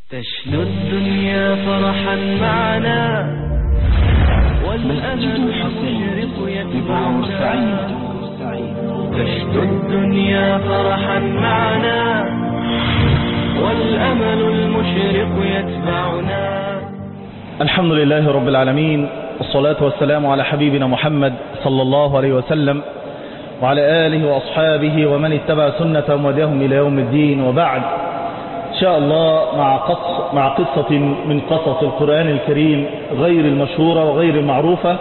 تشنو الدنيا فرحا معنا والأمل المشرق يتبعنا تشنو الدنيا فرحا معنا والأمل المشرق يتبعنا الحمد لله رب العالمين والصلاة والسلام على حبيبنا محمد صلى الله عليه وسلم وعلى آله وأصحابه ومن اتبع سنة وديهم إلى يوم الدين وبعد إن شاء الله مع قصة, مع قصة من قصص القرآن الكريم غير المشهورة وغير المعروفة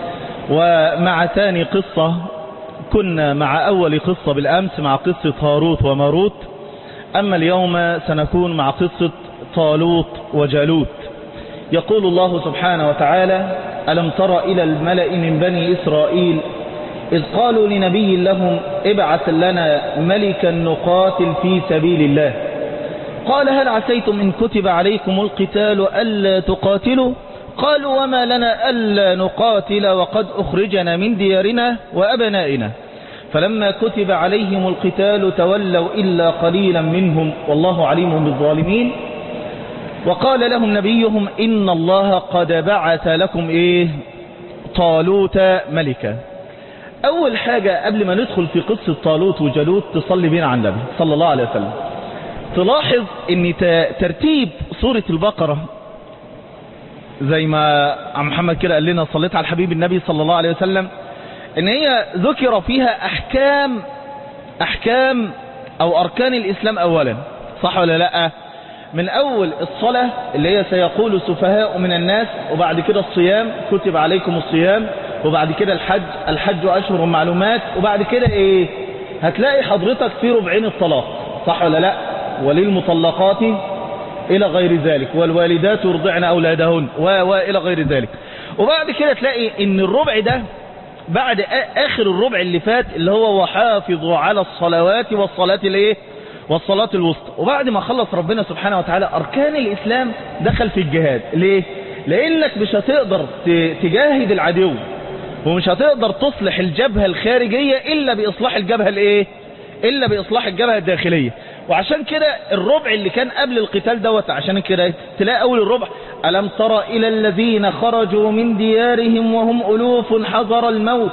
ومع ثاني قصة كنا مع أول قصة بالأمس مع قصة هاروت وماروت أما اليوم سنكون مع قصة طالوت وجالوت يقول الله سبحانه وتعالى ألم تر إلى الملأ من بني إسرائيل إذ قالوا لنبي لهم ابعث لنا ملكا نقاتل في سبيل الله قال هل عسيتم إن كتب عليكم القتال ألا تقاتلوا قالوا وما لنا ألا نقاتل وقد أخرجنا من ديارنا وأبنائنا فلما كتب عليهم القتال تولوا إلا قليلا منهم والله عليم بالظالمين وقال لهم نبيهم إن الله قد بعث لكم إيه طالوت ملكا أول حاجة قبل ما ندخل في قصة طالوت وجالوت تصلي بينا عن النبي صلى الله عليه وسلم تلاحظ ان ترتيب سورة البقرة زي ما عم محمد كده قال لنا صليت على الحبيب النبي صلى الله عليه وسلم ان هي ذكر فيها احكام احكام او اركان الاسلام اولا صح ولا لا من اول الصلاة اللي هي سيقول سفهاء من الناس وبعد كده الصيام كتب عليكم الصيام وبعد كده الحج الحج اشهر معلومات وبعد كده ايه هتلاقي حضرتك في ربعين الطلاق صح ولا لا وللمطلقات إلى غير ذلك والوالدات يرضعن أولادهن وإلى غير ذلك وبعد كده تلاقي ان الربع ده بعد آخر الربع اللي فات اللي هو وحافظوا على الصلوات والصلاة الايه والصلاة الوسطى وبعد ما خلص ربنا سبحانه وتعالى أركان الإسلام دخل في الجهاد ليه لأنك مش هتقدر تجاهد العدو ومش هتقدر تصلح الجبهة الخارجية إلا بإصلاح الجبهة الايه إلا بإصلاح الجبهة الداخلية وعشان كده الربع اللي كان قبل القتال دوت عشان كده تلاقي أول الربع ألم تر إلى الذين خرجوا من ديارهم وهم ألوف حذر الموت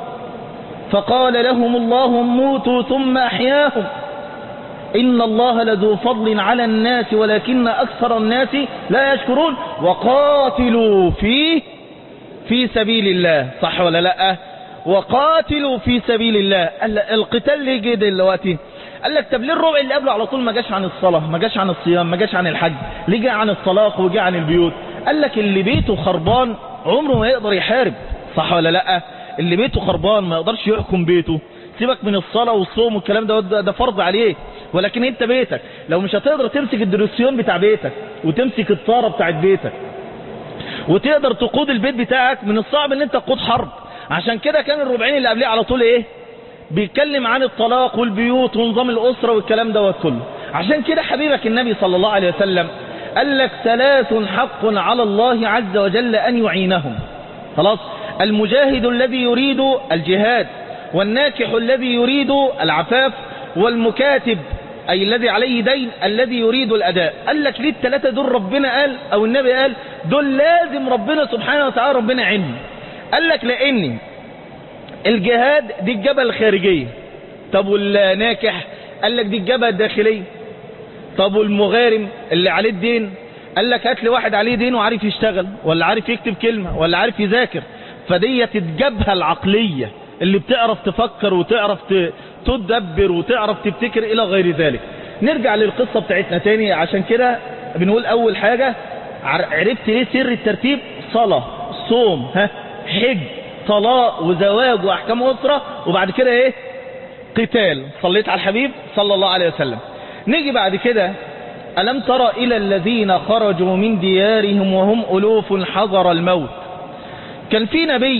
فقال لهم الله موتوا ثم أحياهم إن الله لذو فضل على الناس ولكن أكثر الناس لا يشكرون وقاتلوا فيه في سبيل الله صح ولا لا وقاتلوا في سبيل الله القتال ليه جه دلوقتي قال لك طب ليه الربع اللي قبله على طول ما جاش عن الصلاة ما جاش عن الصيام ما جاش عن الحج ليه جاء عن الطلاق وجاء عن البيوت قال لك اللي بيته خربان عمره ما يقدر يحارب صح ولا لا اللي بيته خربان ما يقدرش يحكم بيته سيبك من الصلاة والصوم والكلام ده ده فرض عليه ولكن انت بيتك لو مش هتقدر تمسك الدرسيون بتاع بيتك وتمسك الطارة بتاعت بيتك وتقدر تقود البيت بتاعك من الصعب ان انت تقود حرب عشان كده كان الربعين اللي قبليه على طول ايه بيتكلم عن الطلاق والبيوت ونظام الأسرة والكلام دوت كله عشان كده حبيبك النبي صلى الله عليه وسلم قال لك ثلاث حق على الله عز وجل أن يعينهم خلاص المجاهد الذي يريد الجهاد والناكح الذي يريد العفاف والمكاتب أي الذي عليه دين الذي يريد الأداء قال لك ليه الثلاثة دول ربنا قال أو النبي قال دول لازم ربنا سبحانه وتعالى ربنا عنه قال لك لأني الجهاد دي الجبهة الخارجية طب والناكح قال لك دي الجبهة الداخلية طب والمغارم اللي عليه الدين قال لك هات لي واحد عليه دين وعارف يشتغل ولا عارف يكتب كلمة ولا عارف يذاكر فديت الجبهة العقلية اللي بتعرف تفكر وتعرف تدبر وتعرف تبتكر إلى غير ذلك نرجع للقصة بتاعتنا تاني عشان كده بنقول أول حاجة عرفت ليه سر الترتيب صلاة صوم ها حج طلاق وزواج وأحكام أسرة وبعد كده إيه قتال صليت على الحبيب صلى الله عليه وسلم نيجي بعد كده ألم تر إلى الذين خرجوا من ديارهم وهم ألوف حذر الموت كان في نبي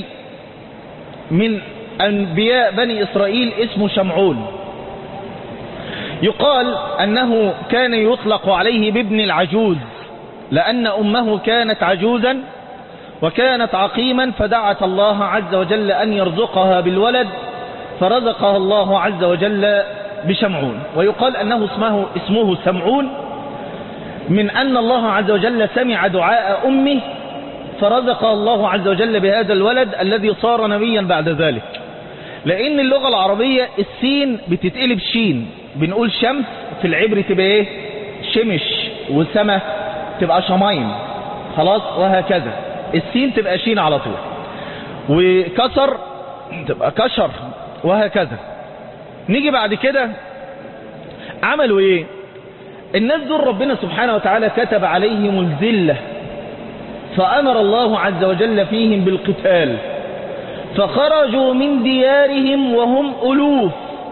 من أنبياء بني إسرائيل اسمه شمعون يقال أنه كان يطلق عليه بابن العجوز لأن أمه كانت عجوزا وكانت عقيما فدعت الله عز وجل أن يرزقها بالولد فرزقها الله عز وجل بشمعون ويقال أنه اسمه, اسمه سمعون من أن الله عز وجل سمع دعاء أمه فرزق الله عز وجل بهذا الولد الذي صار نبيا بعد ذلك لأن اللغة العربية السين بتتقلب شين بنقول شمس في العبر تبقى ايه شمش وسما تبقى شمايم خلاص وهكذا السين تبقى شين على طول وكسر تبقى كشر وهكذا نيجي بعد كده عملوا ايه الناس دول ربنا سبحانه وتعالى كتب عليهم الذلة فأمر الله عز وجل فيهم بالقتال فخرجوا من ديارهم وهم ألوف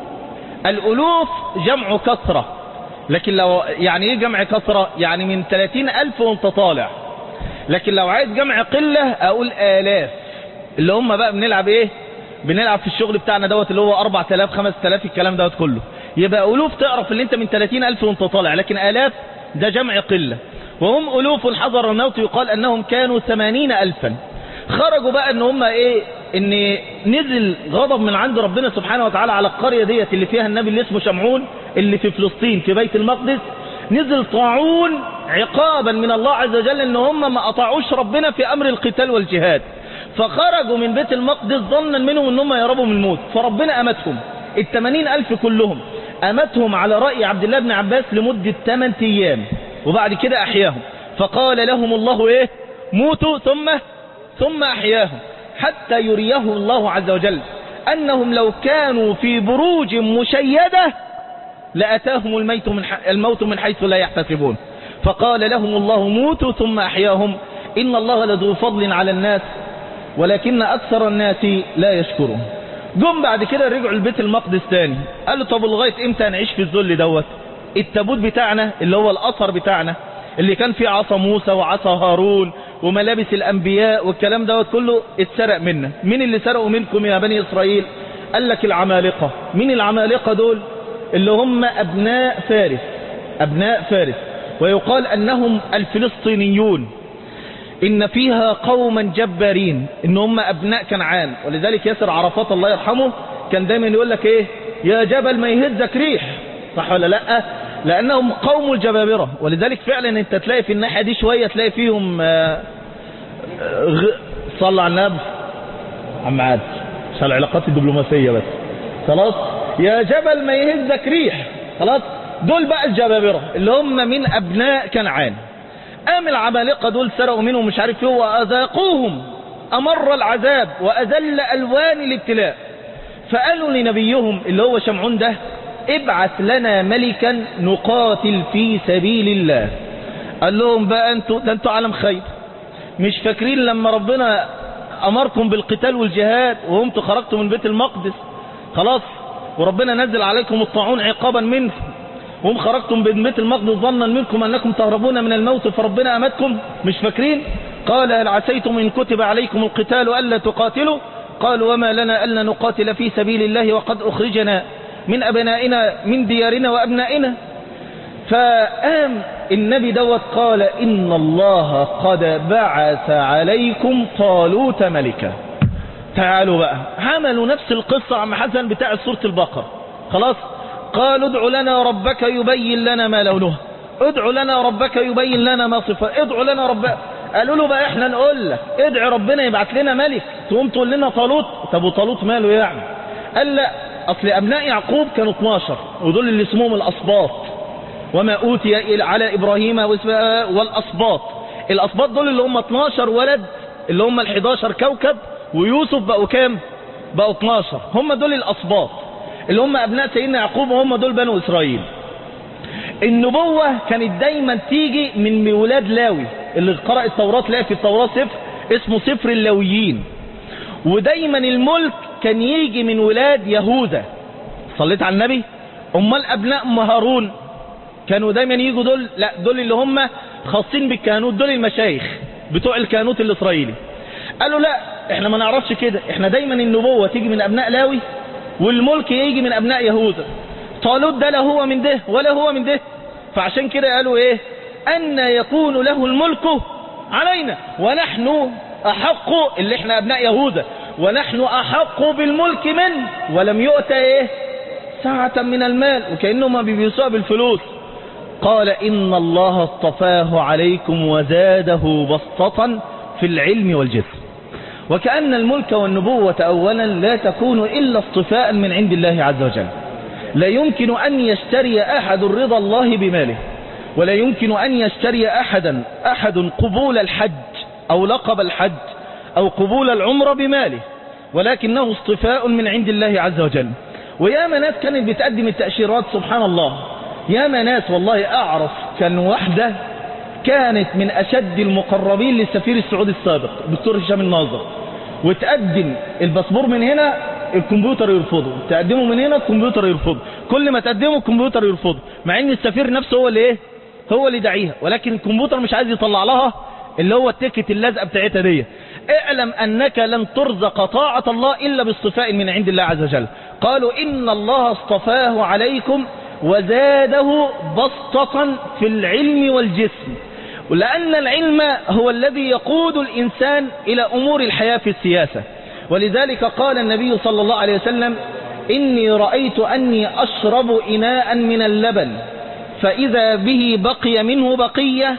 الألوف جمع كثرة لكن لو يعني ايه جمع كثرة يعني من 30 ألف وانت طالع لكن لو عايز جمع قلة أقول آلاف اللي هم بقى بنلعب ايه بنلعب في الشغل بتاعنا دوت اللي هو 4000 5000 الكلام دوت كله يبقى ألوف تعرف اللي انت من 30 ألف وانت طالع لكن آلاف ده جمع قلة وهم ألوف حضر الموت يقال أنهم كانوا 80 ألفا خرجوا بقى ان هم ايه ان نزل غضب من عند ربنا سبحانه وتعالى على القرية ديت اللي فيها النبي اللي اسمه شمعون اللي في فلسطين في بيت المقدس نزل طاعون عقابا من الله عز وجل ان هم ما اطاعوش ربنا في امر القتال والجهاد فخرجوا من بيت المقدس ظنا منهم ان هم يهربوا من الموت فربنا امتهم الثمانين الف كلهم امتهم على رأي عبد الله بن عباس لمدة 8 ايام وبعد كده احياهم فقال لهم الله ايه موتوا ثم ثم احياهم حتى يريه الله عز وجل انهم لو كانوا في بروج مشيدة لاتاهم الميت من الموت من حيث لا يحتسبون فقال لهم الله موتوا ثم احياهم ان الله لذو فضل على الناس ولكن اكثر الناس لا يشكرون جم بعد كده رجعوا البيت المقدس تاني قالوا طب لغايه امتى هنعيش في الذل دوت التابوت بتاعنا اللي هو الاثر بتاعنا اللي كان فيه عصا موسى وعصا هارون وملابس الانبياء والكلام دوت كله اتسرق منا مين اللي سرقوا منكم يا بني اسرائيل قال لك العمالقه مين العمالقه دول اللي هم ابناء فارس ابناء فارس ويقال انهم الفلسطينيون ان فيها قوما جبارين ان هم ابناء كنعان ولذلك ياسر عرفات الله يرحمه كان دايما يقول لك ايه يا جبل ما يهزك ريح صح ولا لا لانهم قوم الجبابرة ولذلك فعلا انت تلاقي في الناحية دي شوية تلاقي فيهم آه، غ... صلى على النبي عم عاد عشان العلاقات الدبلوماسية بس خلاص يا جبل ما يهزك ريح خلاص دول بقى الجبابرة اللي هم من ابناء كنعان قام العمالقة دول سرقوا منهم مش عارف ايه واذاقوهم امر العذاب واذل الوان الابتلاء فقالوا لنبيهم اللي هو شمعون ده ابعث لنا ملكا نقاتل في سبيل الله قال لهم بقى انتوا ده انتوا عالم خير مش فاكرين لما ربنا امركم بالقتال والجهاد وانتوا خرجتوا من بيت المقدس خلاص وربنا نزل عليكم الطاعون عقابا منكم وهم خرجتم من بيت المقدس ظنا منكم انكم تهربون من الموت فربنا امتكم مش فاكرين قال هل عسيتم ان كتب عليكم القتال الا تقاتلوا قالوا وما لنا الا نقاتل في سبيل الله وقد اخرجنا من أبنائنا من ديارنا وأبنائنا فقام النبي دوت قال إن الله قد بعث عليكم طالوت ملكا تعالوا بقى عملوا نفس القصة عم حسن بتاع سورة البقرة خلاص قالوا ادع لنا ربك يبين لنا ما لونه ادع لنا ربك يبين لنا ما صفة ادع لنا ربك قالوا له بقى احنا نقول لك ادعي ربنا يبعت لنا ملك تقوم تقول لنا طالوت طب وطالوت ماله يعني قال لا اصل ابناء يعقوب كانوا 12 ودول اللي اسمهم الاسباط وما اوتي على ابراهيم والاسباط الاسباط دول اللي هم 12 ولد اللي هم ال 11 كوكب ويوسف بقوا كام بقوا 12 هم دول الاسباط اللي هم ابناء سيدنا يعقوب وهم دول بنو اسرائيل النبوة كانت دايما تيجي من ولاد لاوي اللي قرأ التوراة تلاقي في التوراة سفر اسمه سفر اللاويين ودايما الملك كان يجي من ولاد يهوذا صليت على النبي امال ابناء ام هارون كانوا دايما يجوا دول لا دول اللي هم خاصين بالكهنوت دول المشايخ بتوع الكهنوت الاسرائيلي قالوا لا احنا ما نعرفش كده احنا دايما النبوة تيجي من ابناء لاوي والملك يجي من ابناء يهوذا طالوت ده لا هو من ده ولا هو من ده فعشان كده قالوا ايه ان يكون له الملك علينا ونحن احق اللي احنا ابناء يهوذا ونحن احق بالملك منه ولم يؤت ايه ساعة من المال وكأنه ما بيبيسوها بالفلوس قال إن الله اصطفاه عليكم وزاده بسطة في العلم والجسم وكأن الملك والنبوة أولا لا تكون إلا اصطفاء من عند الله عز وجل لا يمكن أن يشتري أحد رضا الله بماله ولا يمكن أن يشتري أحدا أحد قبول الحج أو لقب الحج أو قبول العمر بماله ولكنه اصطفاء من عند الله عز وجل وياما ناس كانت بتقدم التأشيرات سبحان الله ياما ناس والله أعرف كان واحدة كانت من أشد المقربين للسفير السعودي السابق دكتور هشام الناظر وتقدم الباسبور من هنا الكمبيوتر يرفضه تقدمه من هنا الكمبيوتر يرفضه كل ما تقدمه الكمبيوتر يرفضه مع ان السفير نفسه هو اللي ايه هو اللي داعيها ولكن الكمبيوتر مش عايز يطلع لها اللي هو التيكت اللازقه بتاعتها دي اعلم انك لن ترزق طاعة الله الا باصطفاء من عند الله عز وجل قالوا ان الله اصطفاه عليكم وزاده بسطة في العلم والجسم ولأن العلم هو الذي يقود الإنسان إلى أمور الحياة في السياسة ولذلك قال النبي صلى الله عليه وسلم إني رأيت أني أشرب إناء من اللبن فإذا به بقي منه بقية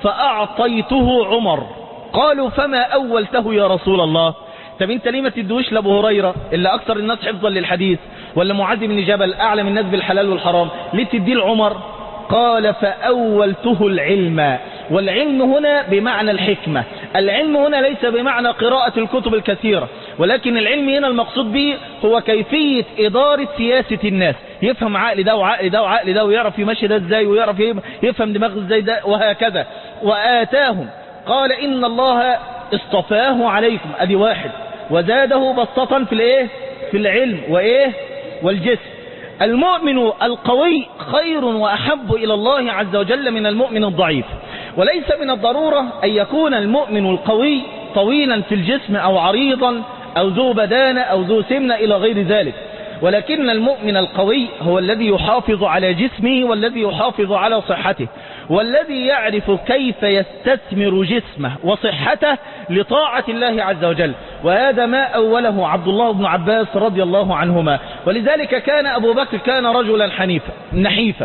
فأعطيته عمر قالوا فما أولته يا رسول الله طب انت ليه ما تدوش لابو هريرة اللي أكثر الناس حفظا للحديث ولا معاذ بن جبل أعلم الناس بالحلال والحرام ليه تديه لعمر قال فأولته العلم والعلم هنا بمعنى الحكمة العلم هنا ليس بمعنى قراءة الكتب الكثيرة ولكن العلم هنا المقصود به هو كيفية إدارة سياسة الناس يفهم عقل ده وعقل ده وعقل ده ويعرف يمشي ده ازاي ويعرف يفهم دماغه ازاي ده وهكذا وآتاهم قال إن الله اصطفاه عليكم ادي واحد وزاده بسطة في الايه في العلم وايه والجسم المؤمن القوي خير وأحب إلى الله عز وجل من المؤمن الضعيف وليس من الضرورة أن يكون المؤمن القوي طويلا في الجسم أو عريضا أو ذو بدانة أو ذو سمنة إلى غير ذلك ولكن المؤمن القوي هو الذي يحافظ على جسمه والذي يحافظ على صحته والذي يعرف كيف يستثمر جسمه وصحته لطاعة الله عز وجل وهذا ما أوله عبد الله بن عباس رضي الله عنهما ولذلك كان أبو بكر كان رجلا حنيفا نحيفا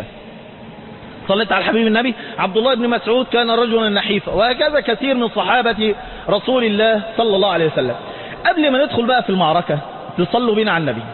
صليت على الحبيب النبي عبد الله بن مسعود كان رجلا نحيفا وهكذا كثير من صحابة رسول الله صلى الله عليه وسلم قبل ما ندخل بقى في المعركة تصلوا بنا على النبي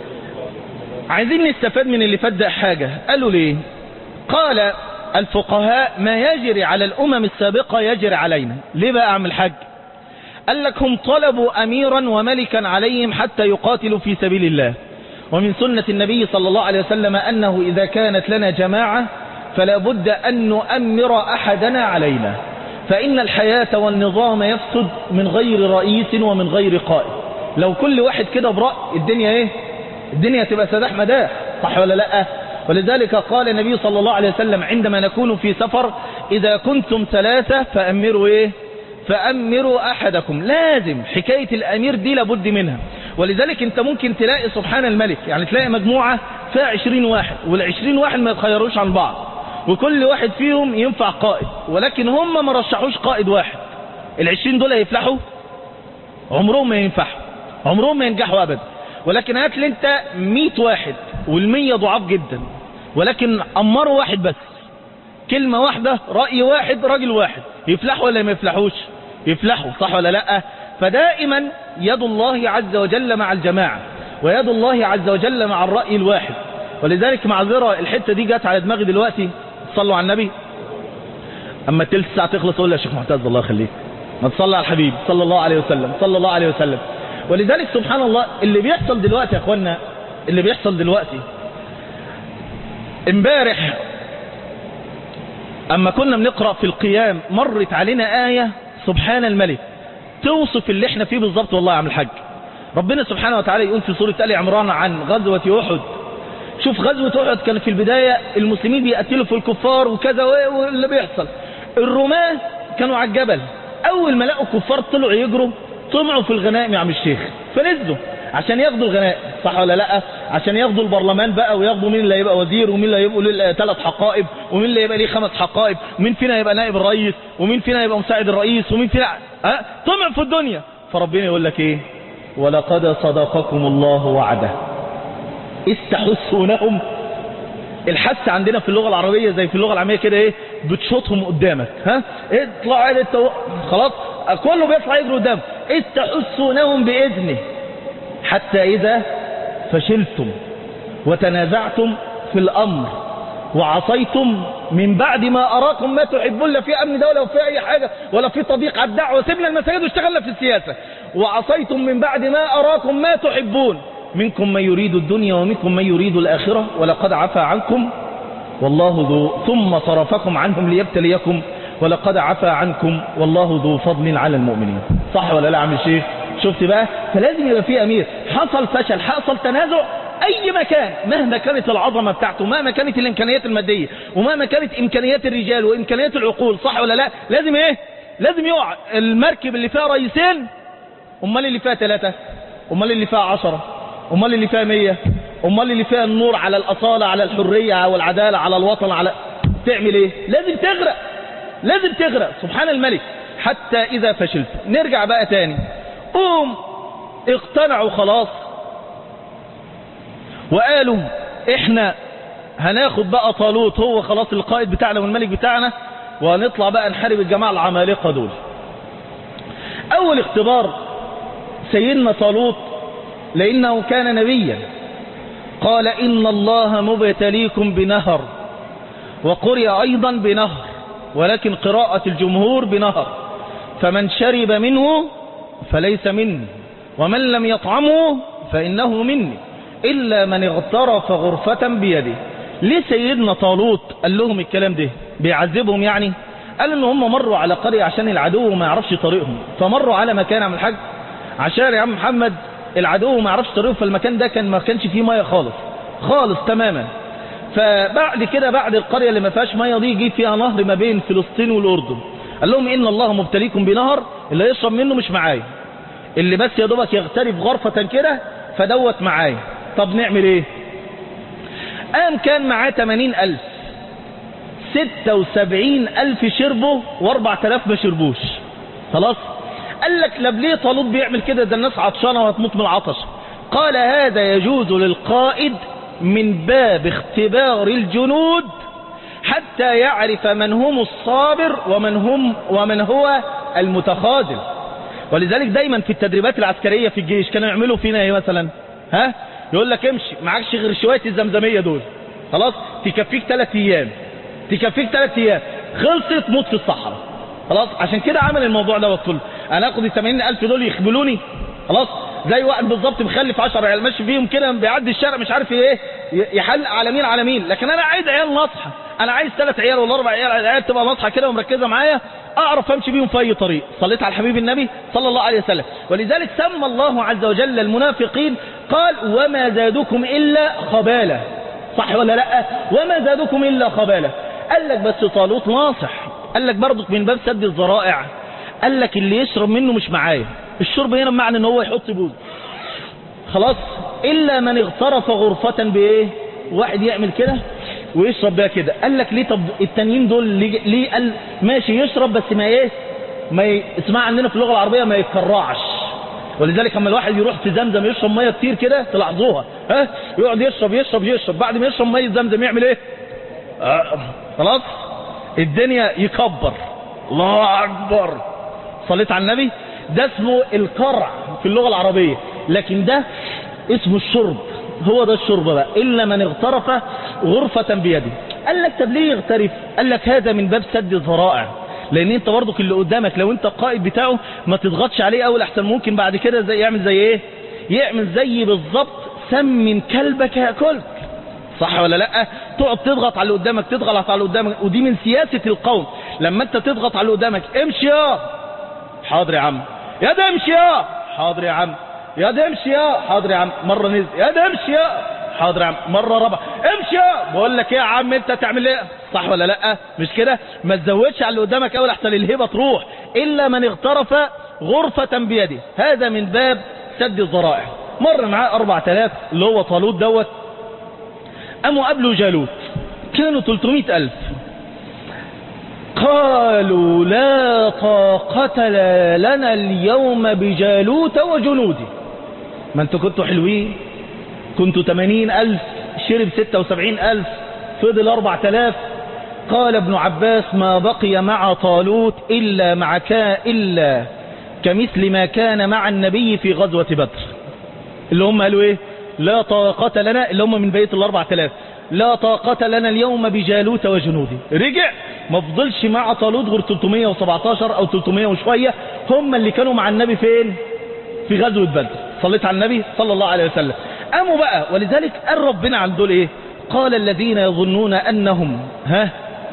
عايزين نستفاد من اللي فات ده حاجة قالوا ليه قال الفقهاء ما يجري على الأمم السابقة يجري علينا ليه بقى أعمل حاج قال لك هم طلبوا أميرا وملكا عليهم حتى يقاتلوا في سبيل الله ومن سنة النبي صلى الله عليه وسلم أنه إذا كانت لنا جماعة فلا بد أن نؤمر أحدنا علينا فإن الحياة والنظام يفسد من غير رئيس ومن غير قائد لو كل واحد كده برأي الدنيا ايه الدنيا تبقى سداح مداح صح ولا لا ولذلك قال النبي صلى الله عليه وسلم عندما نكون في سفر إذا كنتم ثلاثة فأمروا إيه فأمروا أحدكم لازم حكاية الأمير دي لابد منها ولذلك انت ممكن تلاقي سبحان الملك يعني تلاقي مجموعة فيها عشرين واحد والعشرين واحد ما يتخيروش عن بعض وكل واحد فيهم ينفع قائد ولكن هم ما رشحوش قائد واحد العشرين دول هيفلحوا عمرهم ما ينفعوا عمرهم ما ينجحوا أبدا ولكن هات لي انت 100 واحد والمية ضعاف جدا ولكن أمروا واحد بس كلمة واحدة رأي واحد راجل واحد يفلحوا ولا ما يفلحوش يفلحوا صح ولا لا فدائما يد الله عز وجل مع الجماعة ويد الله عز وجل مع الرأي الواحد ولذلك معذرة الحتة دي جت على دماغي دلوقتي صلوا على النبي أما تلت ساعة تخلص أقول يا شيخ معتز الله يخليك ما تصلى على الحبيب صلى الله عليه وسلم صلى الله عليه وسلم ولذلك سبحان الله اللي بيحصل دلوقتي يا اخوانا اللي بيحصل دلوقتي امبارح اما كنا بنقرأ في القيام مرت علينا آية سبحان الملك توصف اللي احنا فيه بالظبط والله يا عم الحاج ربنا سبحانه وتعالى يقول في سورة آل عمران عن غزوة أحد شوف غزوة أحد كان في البداية المسلمين بيقتلوا في الكفار وكذا واللي بيحصل الرماة كانوا على الجبل أول ما لقوا الكفار طلعوا يجروا طمعوا في الغنائم يا عم الشيخ فنزلوا عشان ياخدوا الغنائم صح ولا لا عشان ياخدوا البرلمان بقى وياخدوا مين اللي هيبقى وزير ومين اللي هيبقوا له ثلاث حقائب ومين اللي هيبقى ليه خمس حقائب ومين فينا هيبقى نائب الرئيس ومين فينا هيبقى مساعد الرئيس ومين فينا أه؟ طمع في الدنيا فربنا يقول لك ايه ولقد صدقكم الله وعده استحسونهم الحس عندنا في اللغة العربية زي في اللغة العامية كده ايه بتشوطهم قدامك ها اطلع عادي انت خلاص كله بيطلع يجري قدامك اذ تحسونهم بإذنه حتى إذا فشلتم وتنازعتم في الأمر وعصيتم من بعد ما أراكم ما تحبون لا في أمن دولة ولا في أي حاجة ولا في تضييق على الدعوة سيبنا المساجد واشتغلنا في السياسة وعصيتم من بعد ما أراكم ما تحبون منكم من يريد الدنيا ومنكم من يريد الآخرة ولقد عفى عنكم والله ذو ثم صرفكم عنهم ليبتليكم ولقد عفى عنكم والله ذو فضل على المؤمنين صح ولا لا عم الشيخ شفت بقى فلازم يبقى في أمير حصل فشل حصل تنازع أي مكان مهما كانت العظمة بتاعته مهما كانت الإمكانيات المادية ومهما كانت إمكانيات الرجال وإمكانيات العقول صح ولا لا لازم إيه لازم يقع المركب اللي فيها رئيسين أمال اللي فيها ثلاثة أمال اللي فيها عشرة أمال اللي فيها مية أمال اللي فيها النور على الأصالة على الحرية والعدالة على الوطن على تعمل إيه لازم تغرق لازم تغرق سبحان الملك حتى إذا فشلت نرجع بقى تاني قوم اقتنعوا خلاص وقالوا احنا هناخد بقى طالوت هو خلاص القائد بتاعنا والملك بتاعنا وهنطلع بقى نحارب الجماعة العمالقة دول اول اختبار سيدنا طالوت لانه كان نبيا قال ان الله مبتليكم بنهر وقرئ ايضا بنهر ولكن قراءة الجمهور بنهر فمن شرب منه فليس مني ومن لم يطعمه فإنه مني إلا من اغترف غرفة بيده ليه سيدنا طالوت قال لهم الكلام ده بيعذبهم يعني قال ان هم مروا على قرية عشان العدو ما يعرفش طريقهم فمروا على مكان عم الحاج عشان يا عم محمد العدو ما يعرفش طريقه فالمكان ده كان ما كانش فيه ميه خالص خالص تماما فبعد كده بعد القرية اللي ما فيهاش ميه دي جه فيها نهر ما بين فلسطين والأردن قال لهم إن الله مبتليكم بنهر اللي يشرب منه مش معايا اللي بس يا دوبك يغترف غرفة كده فدوت معايا طب نعمل ايه قام كان معاه 80 ألف 76 ألف شربوا و4000 ما شربوش خلاص قال لك لب ليه طالوت بيعمل كده ده الناس عطشانة وهتموت من العطش قال هذا يجوز للقائد من باب اختبار الجنود حتى يعرف من هم الصابر ومن هم ومن هو المتخاذل ولذلك دايما في التدريبات العسكرية في الجيش كانوا يعملوا فينا ايه مثلا ها يقول لك امشي معكش غير شوية الزمزمية دول خلاص تكفيك ثلاث ايام تكفيك ثلاث ايام خلصت موت في الصحراء خلاص عشان كده عمل الموضوع ده وصل انا اخد ال 80000 دول يخبلوني خلاص زي واحد بالظبط مخلف 10 عيال ماشي فيهم كده بيعدي الشارع مش عارف ايه يحلق على مين على مين لكن انا عايز عيال ناصحه انا عايز ثلاث عيال ولا اربع عيال عيال تبقى ناصحه كده ومركزه معايا اعرف امشي بيهم في اي طريق صليت على الحبيب النبي صلى الله عليه وسلم ولذلك سمى الله عز وجل المنافقين قال وما زادكم الا خباله صح ولا لا وما زادكم الا خباله قال لك بس طالوت ناصح قال لك برضك من باب سد الذرائع قال لك اللي يشرب منه مش معايا الشرب هنا بمعنى ان هو يحط بوز خلاص الا من اغترف غرفة بايه واحد يعمل كده ويشرب بيها كده قال لك ليه طب التانيين دول ليه, ليه قال ماشي يشرب بس ما ايه ما ي... اسمع عندنا في اللغة العربية ما يتكرعش ولذلك لما الواحد يروح في زمزم يشرب ميه كتير كده تلاحظوها ها يقعد يشرب يشرب يشرب بعد ما يشرب ميه زمزم يعمل ايه آه. خلاص الدنيا يكبر الله اكبر صليت على النبي ده اسمه القرع في اللغة العربية لكن ده اسمه الشرب هو ده الشرب بقى إلا من اغترف غرفة بيده قال لك طب ليه يغترف قال لك هذا من باب سد الذرائع لان انت برضك اللي قدامك لو انت القائد بتاعه ما تضغطش عليه اول احسن ممكن بعد كده زي يعمل زي ايه يعمل زي بالظبط سمن كلبك ياكلك صح ولا لا تقعد تضغط على اللي قدامك تضغط على اللي قدامك ودي من سياسة القوم لما انت تضغط على اللي قدامك امشي يا حاضر يا عم يا ده امشي يا حاضر يا عم يا ده امشي يا حاضر يا عم مرة نزل يا ده امشي يا حاضر يا عم مرة رابعة امشي يا بقول لك ايه يا عم انت تعمل ايه صح ولا لا مش كده ما تزودش على اللي قدامك اول احسن الهبة تروح الا من اغترف غرفة بيده هذا من باب سد الذرائع مر معاه 4000 اللي هو طالوت دوت قاموا قابلوا جالوت كانوا 300 ألف قالوا لا طاقة لنا اليوم بجالوت وجنوده ما انتوا كنتوا حلوين كنتوا 80 ألف شرب 76 ألف فضل أربع تلاف قال ابن عباس ما بقي مع طالوت إلا مع كا إلا كمثل ما كان مع النبي في غزوة بدر اللي هم قالوا ايه لا طاقة لنا اللي هم من بيت الأربع تلاف لا طاقة لنا اليوم بجالوت وجنوده رجع ما فضلش مع طالوت غير 317 أو 300 وشوية هم اللي كانوا مع النبي فين في غزوة بدر صليت على النبي صلى الله عليه وسلم قاموا بقى ولذلك قال ربنا عن دول ايه قال الذين يظنون أنهم ها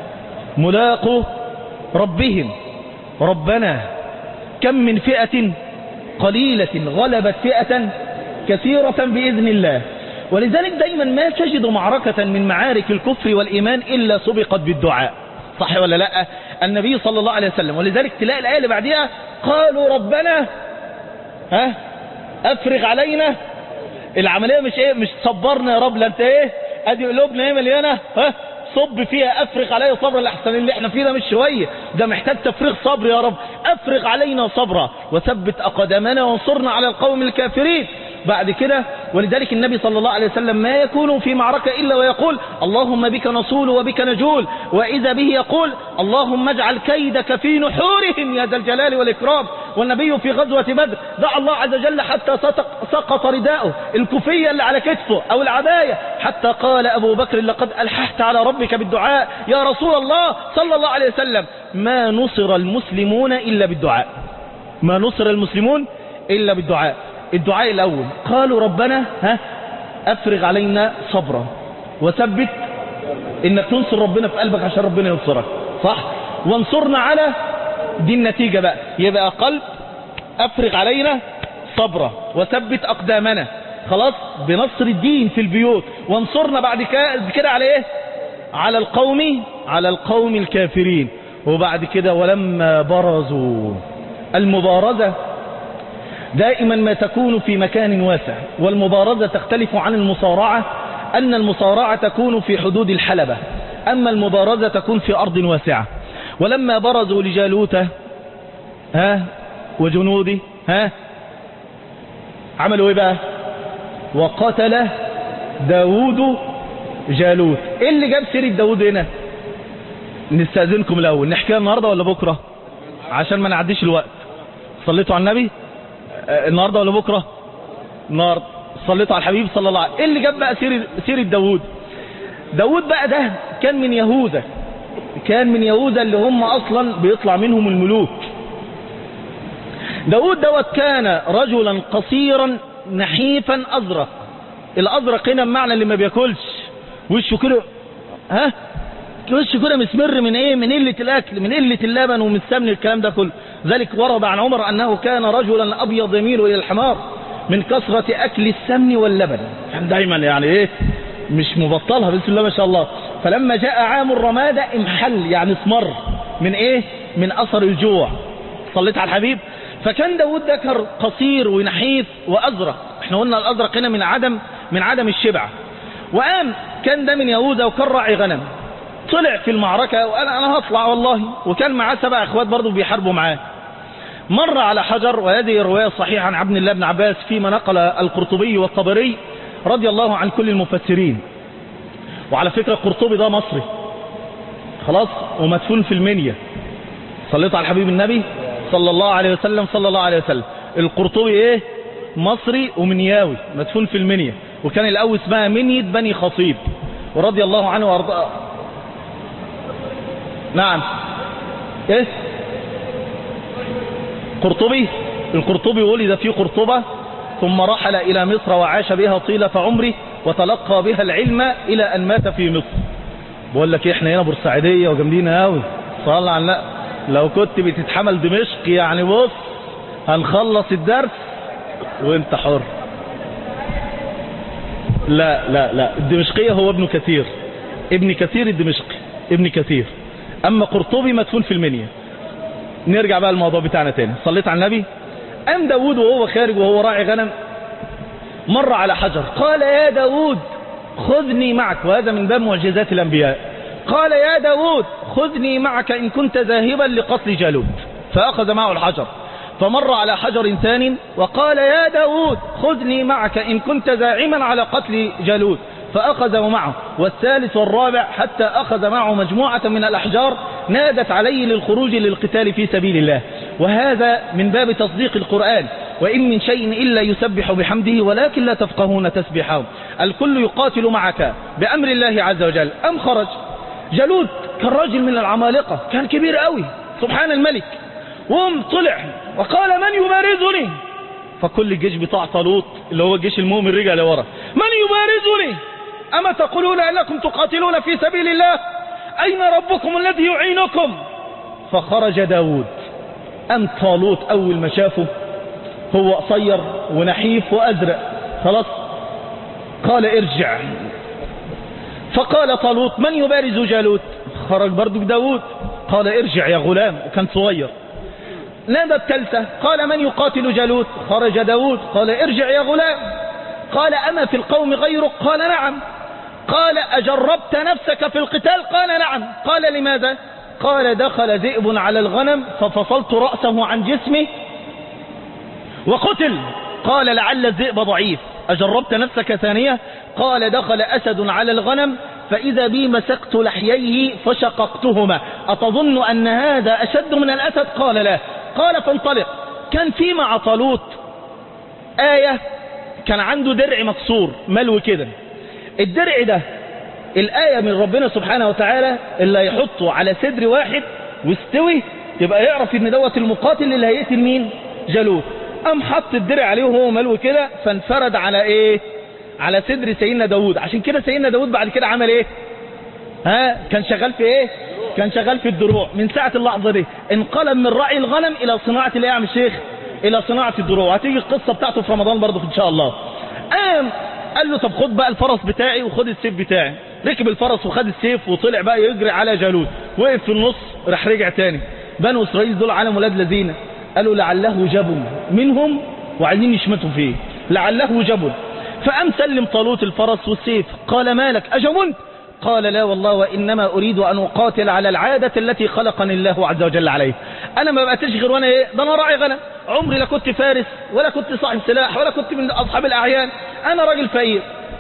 ملاقوا ربهم ربنا كم من فئة قليلة غلبت فئة كثيرة بإذن الله ولذلك دايما ما تجد معركة من معارك الكفر والإيمان إلا سبقت بالدعاء صح ولا لا النبي صلى الله عليه وسلم ولذلك تلاقي الآية اللي بعدها قالوا ربنا ها أفرغ علينا العملية مش ايه مش صبرنا يا رب لا انت ايه ادي قلوبنا ايه مليانة ها صب فيها افرغ علينا صبرا الاحسن اللي احنا فيه ده مش شوية ده محتاج تفريغ صبر يا رب افرغ علينا صبرا وثبت اقدامنا وانصرنا على القوم الكافرين بعد كده ولذلك النبي صلى الله عليه وسلم ما يكون في معركة إلا ويقول اللهم بك نصول وبك نجول وإذا به يقول اللهم اجعل كيدك في نحورهم يا ذا الجلال والإكرام والنبي في غزوة بدر دعا الله عز وجل حتى سقط رداؤه الكفية اللي على كتفه أو العباية حتى قال أبو بكر لقد ألححت على ربك بالدعاء يا رسول الله صلى الله عليه وسلم ما نصر المسلمون إلا بالدعاء ما نصر المسلمون إلا بالدعاء الدعاء الأول قالوا ربنا ها أفرغ علينا صبرا وثبت إنك تنصر ربنا في قلبك عشان ربنا ينصرك صح وانصرنا على دي النتيجة بقى يبقى قلب أفرغ علينا صبرا وثبت أقدامنا خلاص بنصر الدين في البيوت وانصرنا بعد كده على ايه على القوم على القوم الكافرين وبعد كده ولما برزوا المبارزة دائما ما تكون في مكان واسع والمبارزة تختلف عن المصارعة أن المصارعة تكون في حدود الحلبة أما المبارزة تكون في أرض واسعة ولما برزوا لجالوت ها وجنودي ها عملوا ايه بقى وقتل داود جالوت ايه اللي جاب سيرة داود هنا نستأذنكم الأول نحكيها النهاردة ولا بكرة عشان ما نعديش الوقت صليتوا على النبي النهاردة ولا بكرة النهاردة صليتوا على الحبيب صلى الله عليه وسلم ايه اللي جاب بقى سيرة, سيرة داود داود بقى ده كان من يهوذا كان من يهوذا اللي هم اصلا بيطلع منهم الملوك داود دوت كان رجلا قصيرا نحيفا ازرق الازرق هنا بمعنى اللي ما بياكلش وشه كده ها وشه كده مسمر من ايه من قله الاكل من قله اللبن ومن السمن الكلام ده كله ذلك ورد عن عمر انه كان رجلا ابيض يميل الى الحمار من كثرة اكل السمن واللبن كان دايما يعني ايه مش مبطلها بسم الله ما شاء الله فلما جاء عام الرمادة امحل يعني اسمر من ايه من اثر الجوع صليت على الحبيب فكان داود ذكر قصير ونحيف وازرق احنا قلنا الازرق هنا من عدم من عدم الشبع وقام كان ده من يهوذا وكان راعي غنم طلع في المعركة وانا انا هطلع والله وكان معاه سبع اخوات برضه بيحاربوا معاه مر على حجر وهذه الرواية صحيحة عن عبد الله بن عباس فيما نقل القرطبي والطبري رضي الله عن كل المفسرين وعلى فكرة القرطبي ده مصري خلاص ومدفون في المنيا صليت على الحبيب النبي صلى الله عليه وسلم صلى الله عليه وسلم القرطبي ايه مصري ومنياوي مدفون في المنيا وكان الاول اسمها منية بني خطيب ورضي الله عنه وارضاه نعم ايه قرطبي القرطبي ولد في قرطبة ثم رحل إلى مصر وعاش بها طيلة عمره وتلقى بها العلم إلى أن مات في مصر بقول لك احنا هنا بورسعيدية وجامدين قوي صلى على النبي لو كنت بتتحمل دمشق يعني بص هنخلص الدرس وانت حر لا لا لا الدمشقية هو ابن كثير ابن كثير الدمشقي ابن كثير اما قرطبي مدفون في المنيا نرجع بقى الموضوع بتاعنا تاني صليت على النبي قام داود وهو خارج وهو راعي غنم مر على حجر قال يا داود خذني معك وهذا من باب معجزات الأنبياء قال يا داود خذني معك إن كنت ذاهبا لقتل جالوت فأخذ معه الحجر فمر على حجر ثاني وقال يا داود خذني معك إن كنت زاعما على قتل جالوت فأخذ معه والثالث والرابع حتى أخذ معه مجموعة من الأحجار نادت عليه للخروج للقتال في سبيل الله وهذا من باب تصديق القرآن وإن من شيء إلا يسبح بحمده ولكن لا تفقهون تسبحه الكل يقاتل معك بأمر الله عز وجل أم خرج جلود كان راجل من العمالقة كان كبير قوي سبحان الملك وهم طلع وقال من يبارزني فكل الجيش بتاع طالوت اللي هو الجيش المؤمن رجع لورا من يبارزني أما تقولون أنكم تقاتلون في سبيل الله أين ربكم الذي يعينكم فخرج داود أم طالوت أول ما شافه هو قصير ونحيف وأزرق خلاص قال ارجع فقال طالوت من يبارز جالوت خرج برضك داود قال ارجع يا غلام وكان صغير نادى الثالثة قال من يقاتل جالوت خرج داود قال ارجع يا غلام قال أما في القوم غيرك قال نعم قال أجربت نفسك في القتال قال نعم قال لماذا قال دخل ذئب على الغنم ففصلت رأسه عن جسمه وقتل قال لعل الذئب ضعيف أجربت نفسك ثانية قال دخل أسد على الغنم فإذا بي مسكت لحييه فشققتهما أتظن أن هذا أشد من الأسد قال لا قال فانطلق كان في مع طالوت آية كان عنده درع مكسور ملو كده الدرع ده الآية من ربنا سبحانه وتعالى اللي هيحطه على صدر واحد واستوي يبقى يعرف ان دوت المقاتل اللي هيقتل مين جالوت قام حط الدرع عليه وهو ملو كده فانفرد على ايه على صدر سيدنا داود عشان كده سيدنا داود بعد كده عمل ايه ها كان شغال في ايه كان شغال في الدروع من ساعة اللحظة دي انقلب من رعي الغنم الى صناعة الايه يا عم الشيخ الى صناعة الدروع هتيجي القصة بتاعته في رمضان برضه ان شاء الله قام قال له طب خد بقى الفرس بتاعي وخد السيف بتاعي ركب الفرس وخد السيف وطلع بقى يجري على جالوت وقف في النص راح رجع تاني بنو اسرائيل دول عالم ولاد لذينه قالوا لعله جبل منهم وعايزين يشمتوا فيه لعله جبل فأم سلم طالوت الفرس والسيف قال مالك أجمنت قال لا والله وإنما أريد أن أقاتل على العادة التي خلقني الله عز وجل عليه أنا ما بقتلش غير وأنا إيه ده أنا راعي غنم عمري لا كنت فارس ولا كنت صاحب سلاح ولا كنت من أصحاب الأعيان أنا راجل فقير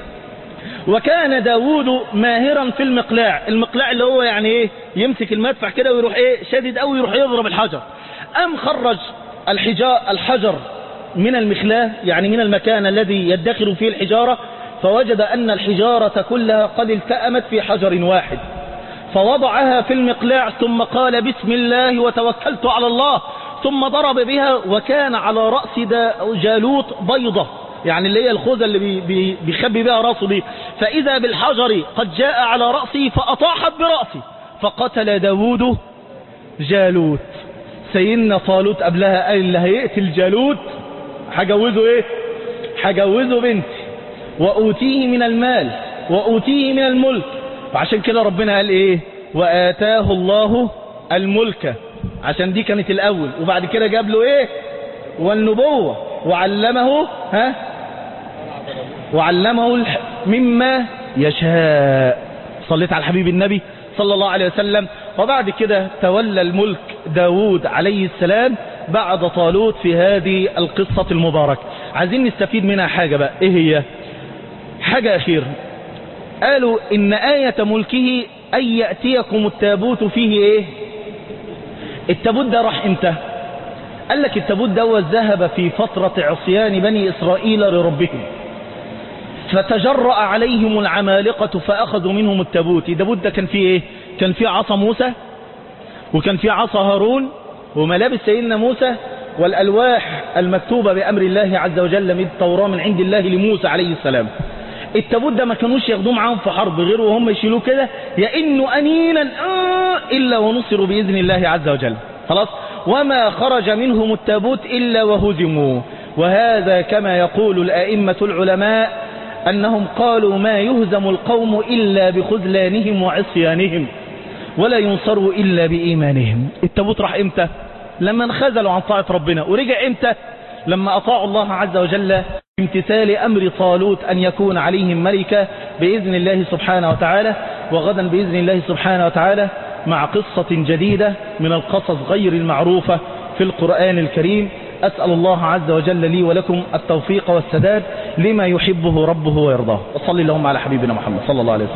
وكان داوود ماهرا في المقلاع المقلاع اللي هو يعني ايه يمسك المدفع كده ويروح ايه شديد قوي يروح يضرب الحجر ام خرج الحجار الحجر من المخلاه يعني من المكان الذي يدخر فيه الحجارة فوجد أن الحجارة كلها قد التأمت في حجر واحد فوضعها في المقلاع ثم قال بسم الله وتوكلت على الله ثم ضرب بها وكان على رأس جالوت بيضة يعني اللي هي الخوذة اللي بي بي بيخبي بها رأسه دي فإذا بالحجر قد جاء على رأسه فأطاحت برأسه فقتل داود جالوت سيدنا طالوت قبلها قال اللي هيقتل جالوت هجوزه ايه هجوزه بنتي وأوتيه من المال وأوتيه من الملك وعشان كده ربنا قال ايه وآتاه الله الملك عشان دي كانت الأول وبعد كده جاب له ايه والنبوة وعلمه ها وعلمه مما يشاء صليت على الحبيب النبي صلى الله عليه وسلم وبعد كده تولى الملك داود عليه السلام بعد طالوت في هذه القصة المباركة عايزين نستفيد منها حاجة بقى ايه هي حاجة اخيرة قالوا ان آية ملكه ان يأتيكم التابوت فيه ايه التابوت ده راح امتى قال لك التابوت ده ذهب في فترة عصيان بني إسرائيل لربهم فتجرأ عليهم العمالقة فأخذوا منهم التابوت التابوت ده كان فيه ايه كان فيه عصا موسى وكان فيه عصا هارون وملابس سيدنا موسى والألواح المكتوبة بأمر الله عز وجل من التوراة من عند الله لموسى عليه السلام التابوت ده ما كانوش ياخدوه معاهم في حرب غير وهم يشيلوه كده يئنوا أنينا آه إلا ونصروا بإذن الله عز وجل خلاص وما خرج منهم التابوت إلا وهزموا وهذا كما يقول الأئمة العلماء أنهم قالوا ما يهزم القوم إلا بخذلانهم وعصيانهم ولا ينصروا إلا بإيمانهم التابوت راح إمتى لما انخذلوا عن طاعة ربنا ورجع إمتى لما أطاعوا الله عز وجل امتثال أمر طالوت أن يكون عليهم ملكة بإذن الله سبحانه وتعالى وغدا بإذن الله سبحانه وتعالى مع قصة جديدة من القصص غير المعروفة في القرآن الكريم أسأل الله عز وجل لي ولكم التوفيق والسداد لما يحبه ربه ويرضاه وصلي اللهم على حبيبنا محمد صلى الله عليه وسلم